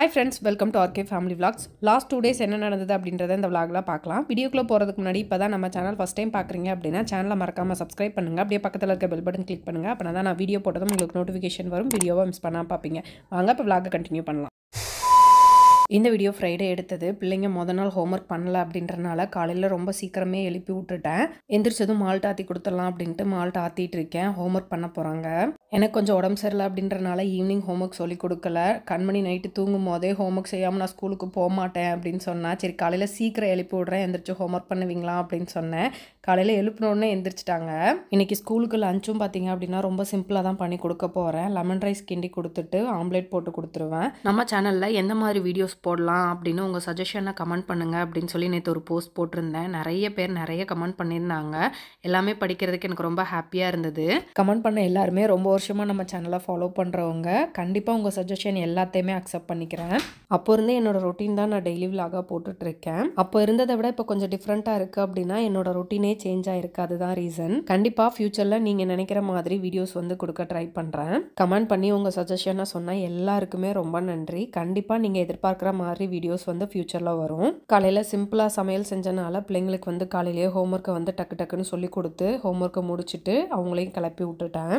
High friends welcome to R K family vlogs last two days என்ன நடந்தது அப்படின்றத இந்த vlogல பார்க்கலாம் வீடியோக்குள்ளே போகிறதுக்கு முன்னாடி இப்போ தான் நம்ம சேனல் ஃபஸ்ட் டைம் பார்க்குறீங்க அப்படின்னா சேனலை மறக்காமல் சப்ஸ்கிரைப் பண்ணுங்கள் அப்படியே பக்கத்தில் இருக்க பெல் பட்டன் கிளிக் பண்ணுங்கள் அப்படின்னா தான் நான் வீடியோ போட்டதும் உங்களுக்கு நோட்டிஃபிகேஷன் வரும் வீடியோவை மிஸ் பண்ணாமல் பார்ப்பீங்க வாங்க இப்போ vlog கண்டினியூ பண்ணலாம் இந்த வீடியோ ஃப்ரைடே எடுத்தது பிள்ளைங்க முத நாள் ஹோம்ஒர்க் பண்ணல அப்படின்றனால காலையில் ரொம்ப சீக்கிரமே எழுப்பி விட்டுட்டேன் எந்திரிச்சதும் மால்ட் ஆற்றி கொடுத்துடலாம் அப்படின்ட்டு மால்ட் ஆற்றிட்டு இருக்கேன் ஹோம்ஒர்க் பண்ண போகிறாங்க எனக்கு கொஞ்சம் உடம்பு சரியில்லை அப்படின்றனால ஈவினிங் ஹோம்ஒர்க் சொல்லி கொடுக்கல கண்மணி நைட்டு தூங்கும் போதே ஹோம்ஒர்க் செய்யாமல் நான் ஸ்கூலுக்கு போக மாட்டேன் அப்படின்னு சொன்னேன் சரி காலையில் சீக்கிரம் எழுப்பி விட்றேன் எந்திரிச்சு ஹோம்ஒர்க் பண்ணுவீங்களா அப்படின்னு சொன்னேன் காலையில் எழுப்பினோடனே எந்திரிச்சிட்டாங்க இன்னைக்கு ஸ்கூலுக்கு லஞ்சும் பார்த்தீங்க அப்படின்னா ரொம்ப சிம்பிளாக தான் பண்ணி கொடுக்க போகிறேன் லெமன் ரைஸ் கிண்டி கொடுத்துட்டு ஆம்லேட் போட்டு கொடுத்துருவேன் நம்ம சேனலில் எந்த மாதிரி வீடியோஸ் போடலாம் அப்படின்னு உங்கள் சஜஷனை கமெண்ட் பண்ணுங்கள் அப்படின்னு சொல்லி நேற்று ஒரு போஸ்ட் போட்டிருந்தேன் நிறைய பேர் நிறைய கமெண்ட் பண்ணியிருந்தாங்க எல்லாமே படிக்கிறதுக்கு எனக்கு ரொம்ப ஹாப்பியாக இருந்தது கமெண்ட் பண்ண எல்லாருமே ரொம்ப வருஷமாக நம்ம சேனலை ஃபாலோ பண்ணுறவங்க கண்டிப்பாக உங்கள் சஜஷன் எல்லாத்தையுமே அக்செப்ட் பண்ணிக்கிறேன் அப்போ இருந்தே என்னோட ரொட்டீன் தான் நான் டெய்லி விலாகாக போட்டுட்ருக்கேன் அப்போ இருந்ததை விட இப்போ கொஞ்சம் டிஃப்ரெண்ட்டாக இருக்குது அப்படின்னா என்னோட ரொட்டீனே சேஞ்ச் ஆயிருக்கு அதுதான் ரீசன் கண்டிப்பாக ஃப்யூச்சரில் நீங்கள் நினைக்கிற மாதிரி வீடியோஸ் வந்து கொடுக்க ட்ரை பண்ணுறேன் கமெண்ட் பண்ணி உங்கள் சஜஷனை சொன்ன எல்லாருக்குமே ரொம்ப நன்றி கண்டிப்பாக நீங்கள் எதிர்பார்க்குற மாதிரி வீடியோஸ் வந்து ஃப்யூச்சரில் வரும் காலையில் சிம்பிளாக சமையல் செஞ்சனால பிள்ளைங்களுக்கு வந்து காலையிலேயே ஹோம்ஒர்க்கை வந்து டக்கு டக்குன்னு சொல்லி கொடுத்து ஹோம்ஒர்க்கை முடிச்சுட்டு அவங்களையும் கிளப்பி விட்டுட்டேன்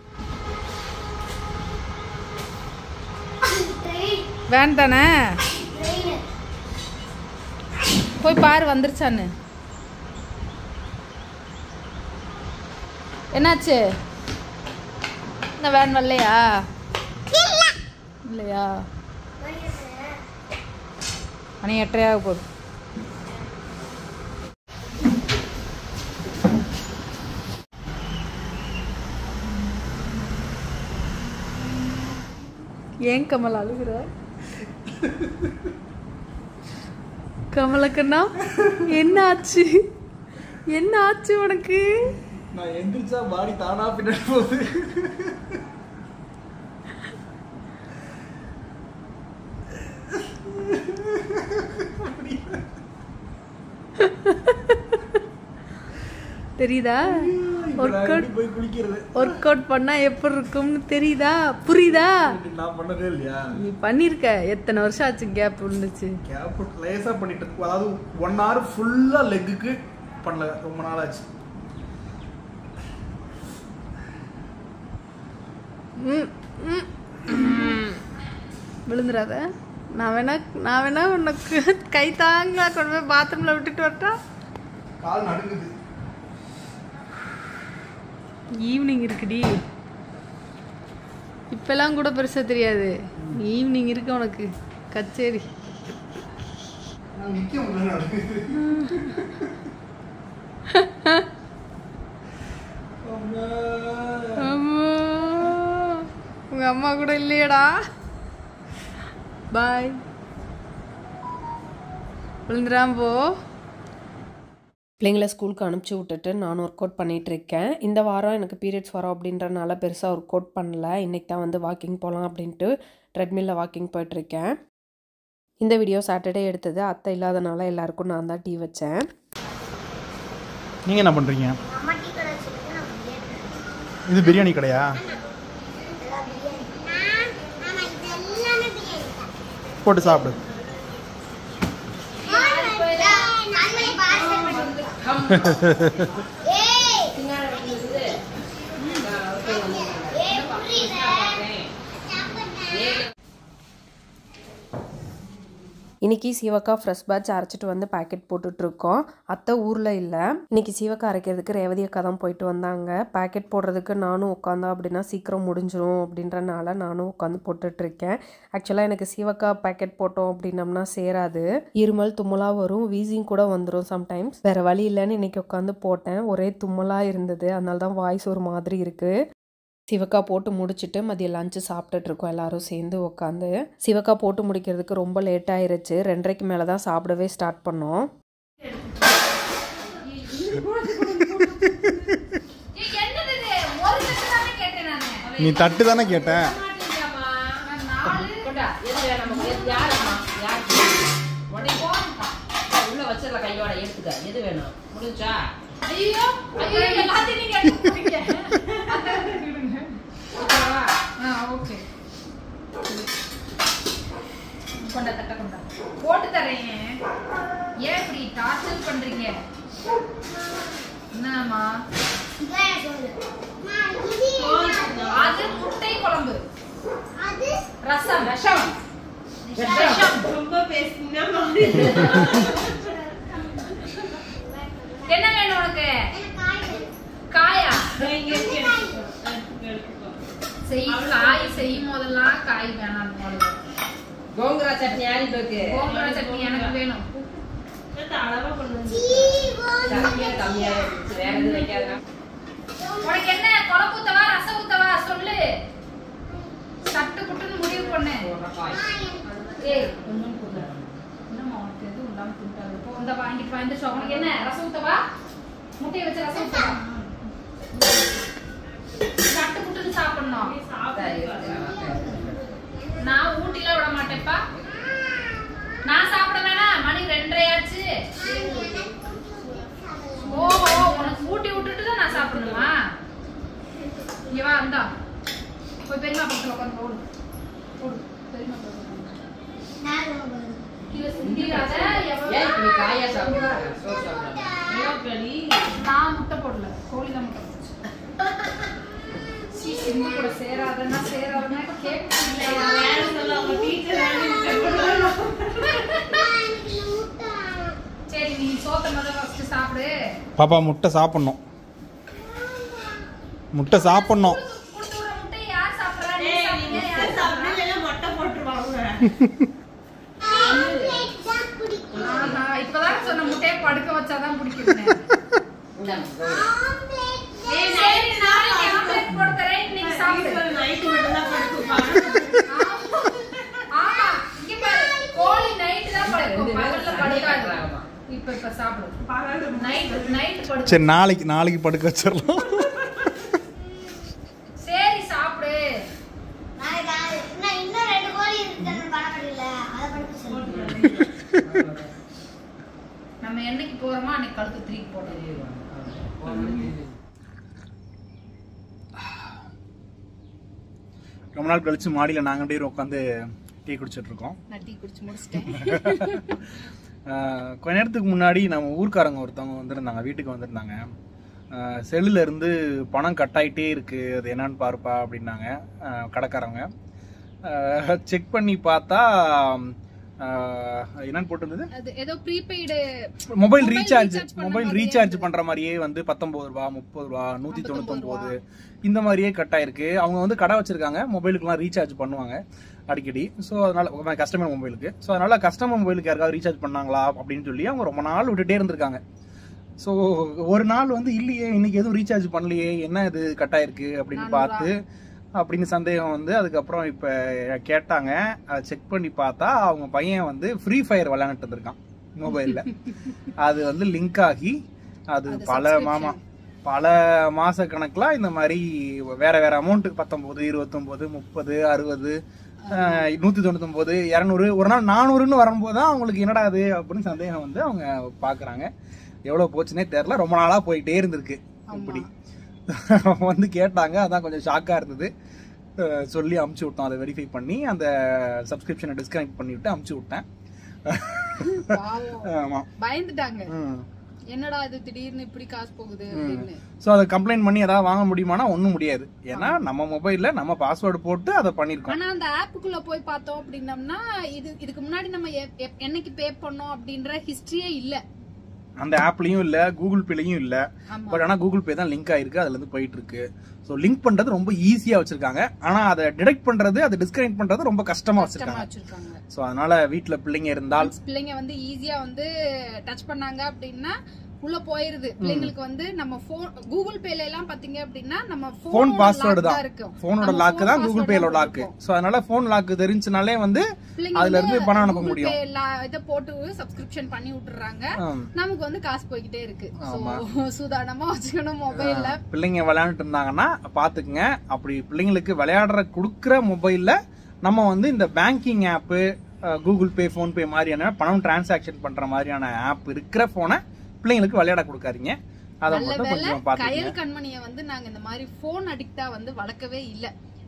வேன் தானே போய் பாரு வந்துருச்சான்னு என்னாச்சு இந்த வேன் வரலையா இல்லையா மணி எட்டரையாக போகுது ஏன் கமல் அழுகுற கமலக்கண்ணா என்ன ஆச்சு என்ன ஆச்சு உனக்கு நான் எந்திரிச்சா பாடி தானா பின்னாடி போகுது தெரியுதா இப்ப ஒர்க் நான் அவுட் எப்படி போய் குளிக்கிறது ஒர்க் அவுட் பண்ணா எப்படி இருக்கும்னு தெரியுதா புரியுதா நான் பண்ணதே இல்லையா நீ பண்ணிருக்க எத்தனை வருஷம் ஆச்சு கேப் இருந்துச்சு கேப் லேசா பண்ணிட்டு அதாவது ஒன் ஹவர் ஃபுல்லா லெக்குக்கு பண்ணல ரொம்ப நாள் ஆச்சு ம், ம், ம். விழுந்துடாத நான் வேணா நான் வேணா உனக்கு கை தாங்களா கொண்டு போய் பாத்ரூம்ல விட்டுட்டு வரட்டா கால் நடுங்குது ஈவினிங் இருக்குடி இப்பெல்லாம் கூட பெருசா தெரியாது ஈவினிங் இருக்கு உனக்கு கச்சேரி நான் நிக்க முடியல நடுங்குது அம்மா. அம்மா. உங்க அம்மா கூட இல்லையடா பாய் விழுந்துடாம போ பிள்ளைங்களை ஸ்கூலுக்கு அனுப்பிச்சி விட்டுட்டு நான் ஒர்க் அவுட் பண்ணிட்டு இருக்கேன் இந்த வாரம் எனக்கு பீரியட்ஸ் வரோம் அப்படின்றனால பெருசாக ஒர்க் அவுட் பண்ணல இன்னைக்கு தான் வந்து வாக்கிங் போகலாம் அப்படின்ட்டு ட்ரெட்மில்ல வாக்கிங் போயிட்டுருக்கேன் இந்த வீடியோ சாட்டர்டே எடுத்தது அத்தை இல்லாதனால எல்லாருக்கும் நான் தான் டீ வச்சேன் நீங்க என்ன பண்றீங்க இது பிரியாணி கடையா போட்டு சாப்பிடு இன்னைக்கு சீவக்கா ஃப்ரெஷ் பேட்ச் அரைச்சிட்டு வந்து பேக்கெட் போட்டுட்ருக்கோம் அத்தை ஊரில் இல்லை இன்னைக்கு சீவக்கா அரைக்கிறதுக்கு ரேவதி அக்கா தான் போயிட்டு வந்தாங்க பேக்கெட் போடுறதுக்கு நானும் உட்காந்தா அப்படின்னா சீக்கிரம் முடிஞ்சிரும் அப்படின்றனால நானும் உட்காந்து போட்டுட்ருக்கேன் ஆக்சுவலாக எனக்கு சீவக்கா பேக்கெட் போட்டோம் அப்படின்னம்னா சேராது இருமல் தும்மலாக வரும் வீசிங் கூட வந்துடும் சம்டைம்ஸ் வேறு வழி இல்லைன்னு இன்னைக்கு உட்காந்து போட்டேன் ஒரே தும்மலாக இருந்தது அதனால தான் வாய்ஸ் ஒரு மாதிரி இருக்குது சிவக்கா போட்டு முடிச்சுட்டு மதியம் லஞ்சு சாப்பிட்டுட்டு இருக்கோம் எல்லாரும் சேர்ந்து உட்காந்து சிவக்கா போட்டு முடிக்கிறதுக்கு ரொம்ப லேட் ஆயிருச்சு ரெண்டரைக்கு மேலே தான் சாப்பிடவே ஸ்டார்ட் பண்ணோம் நீ தட்டு தானே கேட்டேன் உள்ள வச்சிடல கையோட எடுத்துக்க எது வேணும் முடிஞ்சா ஐயோ ஐயோ எல்லாத்தையும் நீங்க எடுத்து குடிங்க. ஓகேவா ஆ ஓகே கொண்டா தட்ட கொண்டா போட்டு தரேன் ஏன் இப்படி டார்ச்சர் பண்றீங்க என்னம்மா அது முட்டை குழம்பு ரசம் ரசம் ரசம் ரொம்ப பேசுனா என்ன வேணும் உனக்கு காயா செய் காய் செய்யும் போதெல்லாம் காய் வேணாம் போடுவேன் கோங்குரா சட்னி யாரி போக்கு கோம்புர சட்னி எனக்கு வேணும் அளவா கொண்டு வந்து சட்னியா கம்மியா இருந்துச்சு வேற எதுவும் வைக்காதா உனக்கு என்ன குழம்பு ஊத்தவா ரசம் ஊத்தவா சொல்லு சட்டு புட்டுன்னு முடிவு பண்ணு ஏய் ஒண்ணும் கொடுங்க என்னம்மா உனக்கு எதுவும் இல்லாம திண்டாது போ இந்த வாங்கிட்டு வா இந்த உனக்கு என்ன ரசம் ஊத்தவா முட்டையை வச்சு ரசம் ஊத்தவா சட்டு புட்டுன்னு சாப்பிடணும் நான் ஊட்டில விட மாட்டேன்ப்பா நான் சாப்பிட வேணாம் மணி ரெண்டரை ஆச்சு ஓஹோ உனக்கு ஊட்டி விட்டுட்டு தான் நான் சாப்பிடணுமா இங்க வா இந்தா போய் பெரியமா பக்கத்துல உட்காந்து ஓடு ஓடு பெரியமா பக்கத்துல கீழே சிந்திராத ஏன் இப்படி எவ்வளவு காயா சாப்பிடுறா சோறு சாப்பிடுறா நான் முட்டை போடல கோழி தான் முட்டை போட்டுச்சு சீ சிந்தி கூட சேராதன்னா சேராதன்னா கேட்க இல்லையா சரி நீ சோத்த முதல்ல ஃபர்ஸ்ட் சாப்பிடு பாப்பா முட்டை சாப்பிடணும் முட்டை சாப்பிடணும் கொடுத்து விடுற முட்டை யார் சாப்பிடுறா நீ சாப்பிடுங்க யார் சாப்பிடுறா மொட்டை போட்டுருவாங்க ஆஹா இப்பதான் சொன்ன முட்டையை படுக்க வச்சாதான் பிடிக்கும் இந்தாம்மா, ஏய் சரி நாளைக்கு ஆம்லெட் போட்டு தரேன் இன்னைக்கு சாப்பிடு நைட்டு மட்டும் தான் படுத்துப்பாங்க ஆமா இங்க பாரு கோழி நைட் தான் படுக்கும் பகல்ல படுக்காது இப்ப இப்ப சாப்பிடு நைட் நைட் படுக்கும் சரி நாளைக்கு நாளைக்கு படுக்க வச்சிடலாம் சரி சாப்பிடு இன்னும் ரெண்டு கோழி இருக்கு பணப்படியில அதை படிக்க சொல்லு நம்ம என்னைக்கு போறோமோ அன்னைக்கு கழுத்து திருப்பி போடுறது ரொம்ப நாள் கழிச்சு மாடியில் நாங்கள் அப்படியே உட்காந்து டீ குடிச்சிட்டு இருக்கோம் நான் டீ குடிச்சு முடிச்சிட்டேன் ஆஹ் கொஞ்ச நேரத்துக்கு முன்னாடி நம்ம ஊர்க்காரங்க ஒருத்தவங்க வந்திருந்தாங்க வீட்டுக்கு வந்திருந்தாங்க ஆஹ் செல்லுல இருந்து பணம் கட் ஆயிட்டே இருக்கு அது என்னன்னு பாருப்பா அப்படின்னாங்க ஆஹ் கடைக்காரங்க செக் பண்ணி பார்த்தா ஆஹ் என்னன்னு போட்டிருந்தது அது ஏதோ prepaid mobile Mobile recharge recharge பண்ண மொபைல் மாதிரியே ரீசார்ஜ் இருக்கு. பண்ற மாதிரியே வந்து பத்தொன்பது ரூபா முப்பது ரூபா நூத்தி தொண்ணூத்தி ரூபா. இந்த மாதிரியே கட் ஆயிருக்கு அவங்க வந்து கடை வச்சிருக்காங்க மொபைலுக்குலாம் ரீசார்ஜ் பண்ணுவாங்க அடிக்கடி ஸோ அதனால கஸ்டமர் மொபைலுக்கு ஸோ அதனால கஸ்டமர் மொபைலுக்கு யாருக்காவது ரீசார்ஜ் பண்ணாங்களா அப்படின்னு சொல்லி அவங்க ரொம்ப நாள் விட்டுட்டே இருந்திருக்காங்க ஸோ ஒரு நாள் வந்து இல்லையே இன்னைக்கு எதுவும் ரீசார்ஜ் பண்ணலையே என்ன இது கட் ஆயிருக்கு அப்படின்னு நானூறா? பார்த்து அப்படின்னு சந்தேகம் வந்து அதுக்கப்புறம் இப்போ கேட்டாங்க செக் பண்ணி பார்த்தா அவங்க பையன் வந்து ஃப்ரீ ஃபயர் விளையாண்டுட்டு இருந்திருக்கான் மொபைலில் அது வந்து லிங்க் ஆகி அது அது பல subscription. மாமா பல மாச கணக்குல இந்த மாதிரி வேற வேற அமௌண்ட் பத்தொன்பது இருபத்தொன்பது முப்பது அறுபது நூத்தி தொண்ணூத்தொன்பது இரநூறு ஒரு நாள் நானூறுன்னு வரும்போது தான் அவங்களுக்கு என்னடா அது அப்படின்னு சந்தேகம் வந்து அவங்க பாக்குறாங்க எவ்வளவு போச்சுன்னே தெரியல ரொம்ப நாளா போயிட்டே இருந்திருக்கு இப்படி வந்து கேட்டாங்க அதான் கொஞ்சம் ஷாக்கா இருந்தது அஹ் சொல்லி அமுச்சு விட்டோம் அதை வெரிஃபை பண்ணி அந்த சப்ஸ்கிரிப்ஷனை டிஸ்கனெக்ட் பண்ணி விட்டு அமுச்சு விட்டேன் ஆமா பயந்துட்டாங்க ம் என்னடா இது திடீர்னு இப்படி காசு போகுது அப்படின்னு ஸோ அதை கம்ப்ளைண்ட் பண்ணி ஏதாவது வாங்க முடியுமானா ஒன்றும் முடியாது ஏன்னா நம்ம மொபைல்ல நம்ம பாஸ்வேர்டு போட்டு அதை பண்ணியிருக்கோம் ஆனா அந்த ஆப்புக்குள்ள போய் பார்த்தோம் அப்படின்னம்னா இது இதுக்கு முன்னாடி நம்ம எப்- எப்- என்னைக்கு பே பண்ணோம் அப்படின்ற ஹிஸ்டரியே இல்ல அந்த ஆப்லயும் இல்ல கூகுள் பேலையும் இல்ல ஆமா. பட் ஆனா கூகுள் பே தான் லிங்க் ஆயிருக்கு அதுல இருந்து போயிட்டு இருக்கு ஸோ லிங்க் பண்றது ரொம்ப ஈஸியா வச்சிருக்காங்க ஆனா அதை டிடெக்ட் பண்றது அதை டிஸ்கனெக்ட் பண்றது ரொம்ப கஷ்டமா கஷ்டமா வச்சிருக்காங்க வச்சிருக்காங்க ஸோ அதனால வீட்ல பிள்ளைங்க இருந்தால் Once பிள்ளைங்க வந்து ஈஸியா வந்து டச் பண்ணாங்க அப்படின்னா உள்ள போயிருது பிள்ளைங்களுக்கு வந்து நம்ம போன் கூகுள் பேல எல்லாம் பாத்தீங்க அப்படின்னா நம்ம ஃபோன் phone பாஸ்வேர்டு lock தான் இருக்கும் ஃபோனோட நம்ம லாக்கு phone தான் கூகுள் password பேல தான் லாக்கு இருக்கும். ஸோ அதனால ஃபோன் லாக்கு தெரிஞ்சுனாலே வந்து பிள்ளைங்க அதுல இருந்து வந்து பணம் அனுப்ப Google முடியும் Pay லா- இதை போட்டு சப்ஸ்கிரிப்ஷன் பண்ணி விட்டுறாங்க ஆம். நமக்கு வந்து காசு போய்கிட்டே இருக்கு ஆமா. So, சூதானமா வச்சுக்கணும் மொபைல்ல பிள்ளைங்க விளையாண்டுட்டு இருந்தாங்கன்னா பாத்துக்குங்க அப்படி பிள்ளைங்களுக்கு விளையாடுற கொடுக்குற மொபைல்ல நம்ம வந்து இந்த banking app Google Pay PhonePe மாதிரியான பணம் டிரான்சாக்ஷன் பண்ற மாதிரியான ஆப் இருக்கிற போனை பிள்ளைங்களுக்கு விளையாட கொடுக்காதீங்க அதை நல்ல மட்டும் வேலை கொஞ்சம் பாத்துக்கங்க கயல் கண்மணியை வந்து நாங்க இந்த மாதிரி போன் அடிக்டா வந்து வளர்க்கவே இல்ல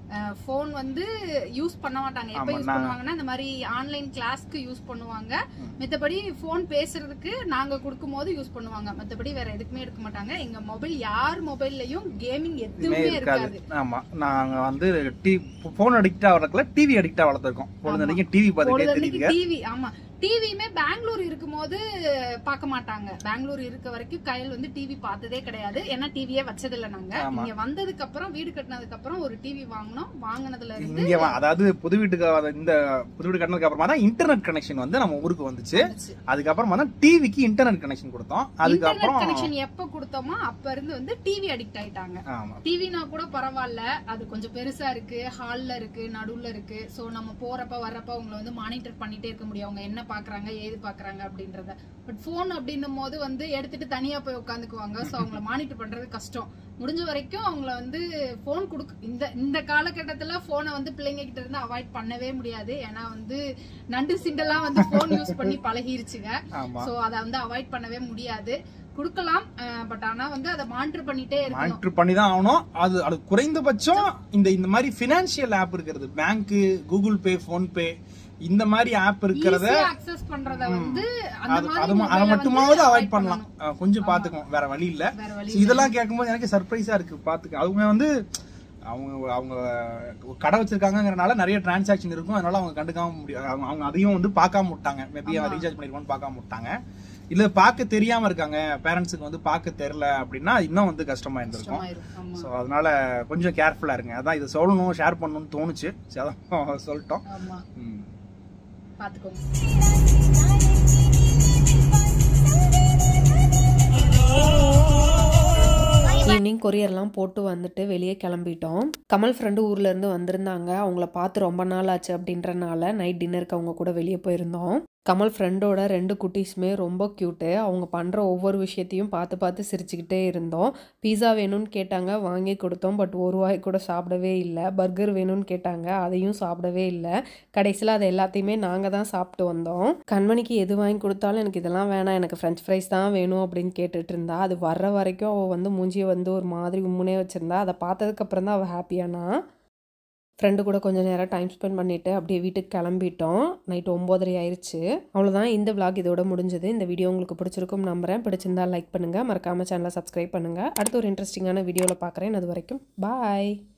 ஃபோன் வந்து யூஸ் பண்ண மாட்டாங்க எப்ப ஆமா, யூஸ் நாங்க- பண்ணுவாங்கன்னா இந்த மாதிரி ஆன்லைன் கிளாஸ்க்கு யூஸ் பண்ணுவாங்க மத்தபடி ஃபோன் பேசுறதுக்கு நாங்க கொடுக்கும்போது யூஸ் பண்ணுவாங்க மத்தபடி வேற எதுக்குமே எடுக்க மாட்டாங்க எங்க மொபைல் யார் மொபைல்லயும் கேமிங் எதுவுமே எதுவுமே இருக்காது இருக்காது ஆமா நாங்க வந்து டி போன் அடிக்டா வளர்க்கல டிவி அடிக்டா வளர்த்துருக்கோம் பொழுது டிவி பார்த்துட்டே பொழுதன்னைக்கு தெரியுங்க டிவி ஆமா டிவியுமே பெங்களூர் இருக்கும்போது பார்க்க மாட்டாங்க பெங்களூர் இருக்க வரைக்கும் கையில் வந்து டிவி பார்த்ததே கிடையாது ஏன்னா டிவியே வச்சதில்ல நாங்க ஆமா. இங்க வந்ததுக்கு அப்புறம் வீடு கட்டினதுக்கு அப்புறம் ஒரு டிவி வாங்கினோம் வாங்கினதுல இருந்து இங்க வா- அதாவது புது வீட்டுக்கு வ- இந்த புது வீடு கட்டினதுக்கு அப்புறமா தான் இன்டர்நெட் கனெக்ஷன் வந்து நம்ம ஊருக்கு வந்துச்சு வந்துச்சு. அதுக்கப்புறமா தான் டிவிக்கு இன்டர்நெட் கனெக்ஷன் கொடுத்தோம் இன்டர்நெட் அதுக்கப்புறம் கனெக்ஷன் எப்ப கொடுத்தோமோ அப்ப இருந்து வந்து டிவி அடிக்ட் ஆயிட்டாங்க ஆமா டிவினா கூட பரவாயில்ல அது கொஞ்சம் பெருசா இருக்கு ஹால்ல இருக்கு நடுவுல இருக்கு சோ நம்ம போறப்ப வர்றப்ப அவங்கள வந்து மானிட்டர் பண்ணிட்டே இருக்க முடியும் அவங்க என்ன பாக்குறாங்க ஏது பாக்குறாங்க அப்படின்றத பட் போன் அப்படின்னும் போது வந்து எடுத்துட்டு தனியா போய் உட்காந்துக்குவாங்க சோ அவங்கள மானிட்டர் பண்றது கஷ்டம் முடிஞ்ச வரைக்கும் அவங்கள வந்து போன் கொடுக்க இந்த இந்த காலகட்டத்துல போனை வந்து பிள்ளைங்க கிட்ட இருந்து அவாய்ட் பண்ணவே முடியாது ஏன்னா வந்து நண்டு சிண்டெல்லாம் வந்து போன் யூஸ் பண்ணி பழகிருச்சுங்க ஆமா சோ அத வந்து அவாய்ட் பண்ணவே முடியாது குடுக்கலாம் பட் ஆனா வந்து அதை மானிட்டர் பண்ணிட்டே இருக்கணும் மானிட்டர் பண்ணி தான் ஆகணும் அது அது குறைந்தபட்சம் இந்த இந்த மாதிரி பினான்சியல் ஆப் இருக்கிறது bank Google Pay PhonePe இந்த மாதிரி ஆப் இருக்கிறத ஈஸியா அக்சஸ் பண்றத வந்து அந்த அது மாதிரி அது ம- அதை mobile-அ மட்டுமாவது வந்து அவாய்ட் avoid பண்ணலாம் அஹ் கொஞ்சம் பாத்துக்கணும் வேற வழி இல்ல வேற வழி So இதெல்லாம் கேட்கும்போது எனக்கு சர்ப்ரைஸா இருக்கு பாத்துக்க அவங்க வந்து அவங்க அவங்க ஒரு கடை வச்சிருக்காங்கங்கறனால நிறைய டிரான்சாக்ஷன் இருக்கும் அதனால அவங்க கண்டுக்காம முடியாது அவங்க அவங்க அதையும் வந்து பார்க்காம விட்டாங்க மேபி அவன் ரீசார்ஜ் பண்ணிருக்கோம்னு பார்க்காம விட்டாங்க இல்ல பார்க்க தெரியாம இருக்காங்க பேரண்ட்ஸுக்கு வந்து பார்க்க தெரியல அப்படின்னா இன்னும் வந்து கஷ்டமா இருந்திருக்கும் கஷ்டமாயிரும். ஆமா. ஸோ அதனால கொஞ்சம் கேர்ஃபுல்லா இருங்க அதான் இதை சொல்லணும் ஷேர் பண்ணணும்னு தோணுச்சு சரி, அதான் சொல்லிட்டோம் ஆமா ம். பாத்துக்கோங்க ஈவினிங் கொரியர்லாம் போட்டு வந்துட்டு வெளியே கிளம்பிட்டோம் கமல் ஃப்ரெண்டு ஊர்ல இருந்து வந்திருந்தாங்க அவங்கள பார்த்து ரொம்ப நாள் ஆச்சு அப்படின்றனால நைட் டின்னருக்கு அவங்க கூட வெளியே போயிருந்தோம் கமல் ஃப்ரெண்டோட ரெண்டு குட்டீஸுமே ரொம்ப க்யூட்டு அவங்க பண்ணுற ஒவ்வொரு விஷயத்தையும் பார்த்து பார்த்து சிரிச்சுக்கிட்டே இருந்தோம் பீஸா வேணும்னு கேட்டாங்க வாங்கி கொடுத்தோம் பட் ஒரு வாய் கூட சாப்பிடவே இல்லை பர்கர் வேணும்னு கேட்டாங்க அதையும் சாப்பிடவே இல்லை கடைசியில் அது எல்லாத்தையுமே நாங்கள் தான் சாப்பிட்டு வந்தோம் கண்மணிக்கு எது வாங்கி கொடுத்தாலும் எனக்கு இதெல்லாம் வேணாம் எனக்கு ஃப்ரெஞ்ச் ஃப்ரைஸ் தான் வேணும் அப்படின்னு கேட்டுட்டு இருந்தா அது வர்ற வரைக்கும் அவள் வந்து மூஞ்சியை வந்து ஒரு மாதிரி உம்முனே வச்சிருந்தா அதை பார்த்ததுக்கப்புறம் தான் அவள் ஹாப்பியானா ஃப்ரெண்டு கூட கொஞ்சம் நேரம் டைம் ஸ்பெண்ட் பண்ணிவிட்டு அப்படியே வீட்டுக்கு கிளம்பிட்டோம் நைட் ஒம்போதரை ஆயிடுச்சு அவ்வளோதான் இந்த vlog இதோட முடிஞ்சது இந்த வீடியோ உங்களுக்கு பிடிச்சிருக்கும் நம்புறேன் பிடிச்சிருந்தா லைக் பண்ணுங்கள் மறக்காமல் சேனலை சப்ஸ்கிரைப் பண்ணுங்கள் அடுத்த ஒரு இன்ட்ரெஸ்டிங்கான வீடியோவில் பார்க்குறேன் அது வரைக்கும் பாய்